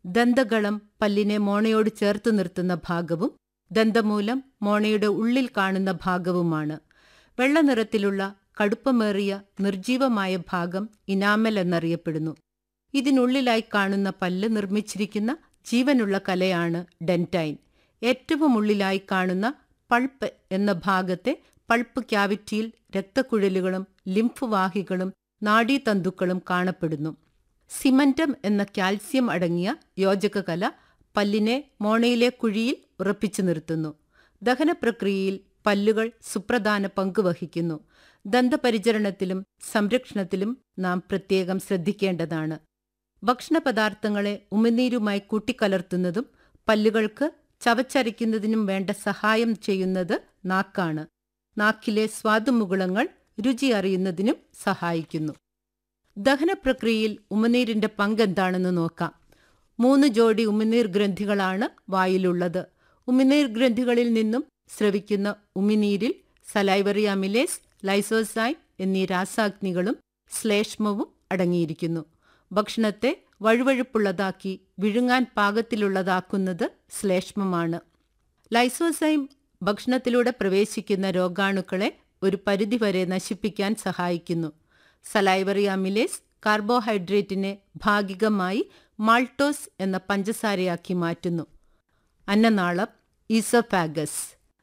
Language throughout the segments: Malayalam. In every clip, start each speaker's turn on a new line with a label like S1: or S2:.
S1: ദന്തഗളം പല്ലിനെ മോണയോട് ചേർത്ത് നിർത്തുന്ന ഭാഗവും ദന്തമൂലം മോണയുടെ ഉള്ളിൽ കാണുന്ന ഭാഗവുമാണ് വെള്ളനിറത്തിലുള്ള കടുപ്പമേറിയ നിർജീവമായ ഭാഗം ഇനാമൽ എന്നറിയപ്പെടുന്നു ഇതിനുള്ളിലായി കാണുന്ന പല്ല് നിർമ്മിച്ചിരിക്കുന്ന ജീവനുള്ള കലയാണ് ഡെൻറ്റൈൻ ഏറ്റവും ഉള്ളിലായി കാണുന്ന പൾപ്പ് എന്ന ഭാഗത്തെ പൾപ്പ് ക്യാവിറ്റിയിൽ രക്തക്കുഴലുകളും ലിംഫ് വാഹികളും നാഡീതന്തുക്കളും കാണപ്പെടുന്നു സിമന്റം എന്ന കാൽസ്യം അടങ്ങിയ യോജകകല പല്ലിനെ മോണയിലെ കുഴിയിൽ ഉറപ്പിച്ചു നിർത്തുന്നു ദഹനപ്രക്രിയയിൽ പല്ലുകൾ സുപ്രധാന പങ്ക് വഹിക്കുന്നു ദന്തപരിചരണത്തിലും സംരക്ഷണത്തിലും നാം പ്രത്യേകം ശ്രദ്ധിക്കേണ്ടതാണ് ഭക്ഷണപദാർത്ഥങ്ങളെ ഉമിനീരുമായി കൂട്ടിക്കലർത്തുന്നതും പല്ലുകൾക്ക് ചവച്ചരയ്ക്കുന്നതിനും വേണ്ട സഹായം ചെയ്യുന്നത് നാക്കാണ് നാക്കിലെ സ്വാദുമുകുളങ്ങൾ രുചി അറിയുന്നതിനും സഹായിക്കുന്നു ദഹനപ്രക്രിയയിൽ ഉമിനീരിന്റെ പങ്കെന്താണെന്ന് നോക്കാം മൂന്ന് ജോഡി ഉമിനീർ ഗ്രന്ഥികളാണ് വായിലുള്ളത് ഉമിനീർ ഗ്രന്ഥികളിൽ നിന്നും സ്രവിക്കുന്ന ഉമിനീരിൽ സലൈവറി അമിലേസ് ലൈസോസൈൻ എന്നീ രാസാഗ്നികളും ശ്ലേഷ്മവും അടങ്ങിയിരിക്കുന്നു ഭക്ഷണത്തെ വഴുവഴുപ്പുള്ളതാക്കി വിഴുങ്ങാൻ പാകത്തിലുള്ളതാക്കുന്നത് ശ്ലേഷ്മമാണ് ലൈസോസൈം ഭക്ഷണത്തിലൂടെ പ്രവേശിക്കുന്ന രോഗാണുക്കളെ ഒരു പരിധിവരെ നശിപ്പിക്കാൻ സഹായിക്കുന്നു സലൈവറി അമിലേസ് കാർബോഹൈഡ്രേറ്റിനെ ഭാഗികമായി മാൾട്ടോസ് എന്ന പഞ്ചസാരയാക്കി മാറ്റുന്നു അന്നനാളം ഈസോഫാഗസ്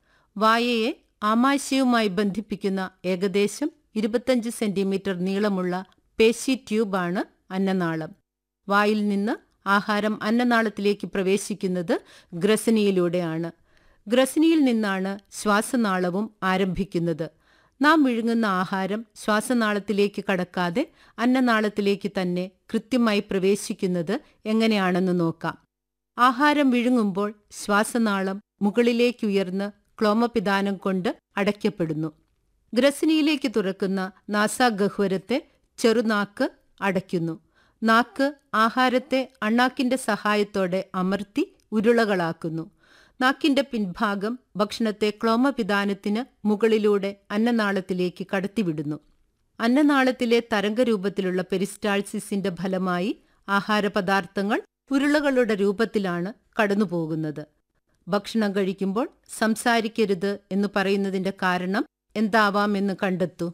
S1: വായയെ ആമാശയവുമായി ബന്ധിപ്പിക്കുന്ന ഏകദേശം ഇരുപത്തഞ്ച് സെന്റിമീറ്റർ നീളമുള്ള പേശി ട്യൂബാണ് അന്നനാളം വായിൽ നിന്ന് ആഹാരം അന്നനാളത്തിലേക്ക് പ്രവേശിക്കുന്നത് ഗ്രസനിയിലൂടെയാണ് ഗ്രസനിയിൽ നിന്നാണ് ശ്വാസനാളവും ആരംഭിക്കുന്നത് നാം വിഴുങ്ങുന്ന ആഹാരം ശ്വാസനാളത്തിലേക്ക് കടക്കാതെ അന്നനാളത്തിലേക്ക് തന്നെ കൃത്യമായി പ്രവേശിക്കുന്നത് എങ്ങനെയാണെന്ന് നോക്കാം ആഹാരം വിഴുങ്ങുമ്പോൾ ശ്വാസനാളം മുകളിലേക്കുയർന്ന് ക്ലോമപിതാനം കൊണ്ട് അടയ്ക്കപ്പെടുന്നു ഗ്രസനിയിലേക്ക് തുറക്കുന്ന നാസാഗഹ്വരത്തെ ചെറുനാക്ക് അടയ്ക്കുന്നു നാക്ക് ആഹാരത്തെ അണ്ണാക്കിന്റെ സഹായത്തോടെ അമർത്തി ഉരുളകളാക്കുന്നു നാക്കിന്റെ പിൻഭാഗം ഭക്ഷണത്തെ ക്ലോമപിതാനത്തിന് മുകളിലൂടെ അന്നനാളത്തിലേക്ക് കടത്തിവിടുന്നു അന്നനാളത്തിലെ തരംഗരൂപത്തിലുള്ള പെരിസ്റ്റാൾസിസിന്റെ ഫലമായി ആഹാരപദാർത്ഥങ്ങൾ ഉരുളകളുടെ രൂപത്തിലാണ് കടന്നുപോകുന്നത് ഭക്ഷണം കഴിക്കുമ്പോൾ സംസാരിക്കരുത് എന്ന് പറയുന്നതിന്റെ കാരണം എന്താവാമെന്ന് കണ്ടെത്തൂ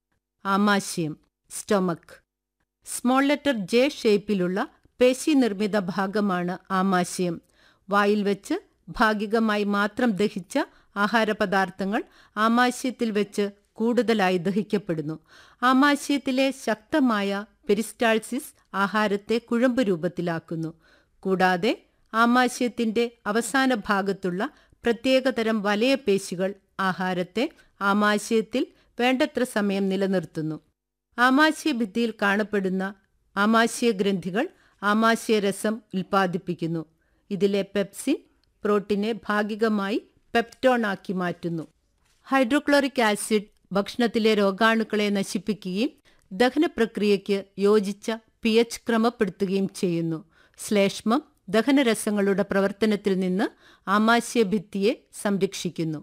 S1: ആമാശയം സ്റ്റൊമക് സ്മോൾ ലെറ്റർ ജെ ഷേപ്പിലുള്ള പേശി നിർമ്മിത ഭാഗമാണ് ആമാശയം വായിൽ വെച്ച് ഭാഗികമായി മാത്രം ദഹിച്ച ആഹാരപദാർത്ഥങ്ങൾ ആമാശയത്തിൽ വെച്ച് കൂടുതലായി ദഹിക്കപ്പെടുന്നു ആമാശയത്തിലെ ശക്തമായ പെരിസ്റ്റാൾസിസ് ആഹാരത്തെ കുഴമ്പ് രൂപത്തിലാക്കുന്നു കൂടാതെ ആമാശയത്തിന്റെ അവസാന ഭാഗത്തുള്ള പ്രത്യേകതരം വലയപേശികൾ ആഹാരത്തെ ആമാശയത്തിൽ വേണ്ടത്ര സമയം നിലനിർത്തുന്നു ആമാശയഭിത്തിയിൽ കാണപ്പെടുന്ന ആമാശയഗ്രന്ഥികൾ ആമാശയരസം ഉൽപ്പാദിപ്പിക്കുന്നു ഇതിലെ പെപ്സിൻ പ്രോട്ടീനെ ഭാഗികമായി പെപ്റ്റോണാക്കി മാറ്റുന്നു ഹൈഡ്രോക്ലോറിക് ആസിഡ് ഭക്ഷണത്തിലെ രോഗാണുക്കളെ നശിപ്പിക്കുകയും ദഹനപ്രക്രിയയ്ക്ക് യോജിച്ച പി എച്ച് ക്രമപ്പെടുത്തുകയും ചെയ്യുന്നു ശ്ലേഷ്മം ദഹനരസങ്ങളുടെ പ്രവർത്തനത്തിൽ നിന്ന് ആമാശയഭിത്തിയെ സംരക്ഷിക്കുന്നു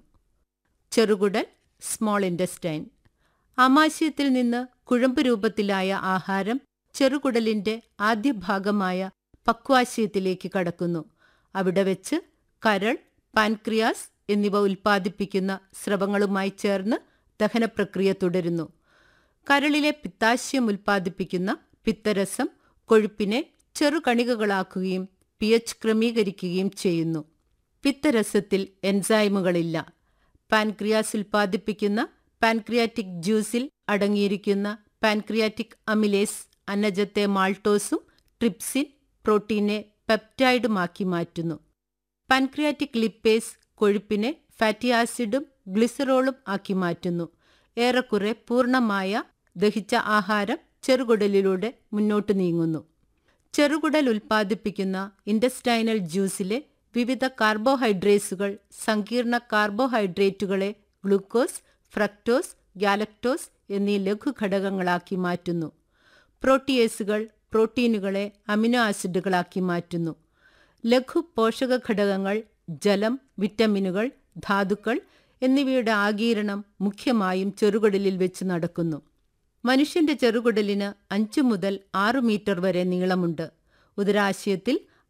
S1: ചെറുകുടൽ സ്മോൾ ഇൻഡസ്റ്റൈൻ ആമാശയത്തിൽ നിന്ന് കുഴമ്പ് രൂപത്തിലായ ആഹാരം ചെറുകുടലിന്റെ ആദ്യ ഭാഗമായ പക്വാശയത്തിലേക്ക് കടക്കുന്നു അവിടെ വെച്ച് കരൾ പാൻക്രിയാസ് എന്നിവ ഉൽപ്പാദിപ്പിക്കുന്ന സ്രവങ്ങളുമായി ചേർന്ന് ദഹനപ്രക്രിയ തുടരുന്നു കരളിലെ പിത്താശയം ഉൽപ്പാദിപ്പിക്കുന്ന പിത്തരസം കൊഴുപ്പിനെ ചെറുകണികകളാക്കുകയും പി എച്ച് ക്രമീകരിക്കുകയും ചെയ്യുന്നു പിത്തരസത്തിൽ എൻസൈമുകളില്ല പാൻക്രിയാസ് ഉൽപ്പാദിപ്പിക്കുന്ന പാൻക്രിയാറ്റിക് ജ്യൂസിൽ അടങ്ങിയിരിക്കുന്ന പാൻക്രിയാറ്റിക് അമിലേസ് അന്നജത്തെ മാൾട്ടോസും ട്രിപ്സിൻ പ്രോട്ടീനെ പെപ്റ്റൈഡുമാക്കി മാറ്റുന്നു പാൻക്രിയാറ്റിക് ലിപ്പേസ് കൊഴുപ്പിനെ ഫാറ്റി ആസിഡും ഗ്ലിസറോളും ആക്കി മാറ്റുന്നു ഏറെക്കുറെ പൂർണ്ണമായ ദഹിച്ച ആഹാരം ചെറുകുടലിലൂടെ മുന്നോട്ട് നീങ്ങുന്നു ചെറുകുടൽ ഉൽപ്പാദിപ്പിക്കുന്ന ഇൻഡസ്റ്റൈനൽ ജ്യൂസിലെ വിവിധ കാർബോഹൈഡ്രേറ്റ്സുകൾ സങ്കീർണ കാർബോഹൈഡ്രേറ്റുകളെ ഗ്ലൂക്കോസ് ഫ്രക്ടോസ് ഗാലക്ടോസ് എന്നീ ലഘുഘടകങ്ങളാക്കി മാറ്റുന്നു പ്രോട്ടിയേസുകൾ പ്രോട്ടീനുകളെ അമിനോ ആസിഡുകളാക്കി മാറ്റുന്നു ലഘു പോഷക ഘടകങ്ങൾ ജലം വിറ്റമിനുകൾ ധാതുക്കൾ എന്നിവയുടെ ആഗീരണം മുഖ്യമായും ചെറുകുടലിൽ വെച്ച് നടക്കുന്നു മനുഷ്യന്റെ ചെറുകുടലിന് അഞ്ചു മുതൽ ആറു മീറ്റർ വരെ നീളമുണ്ട് ഉദരാശയത്തിൽ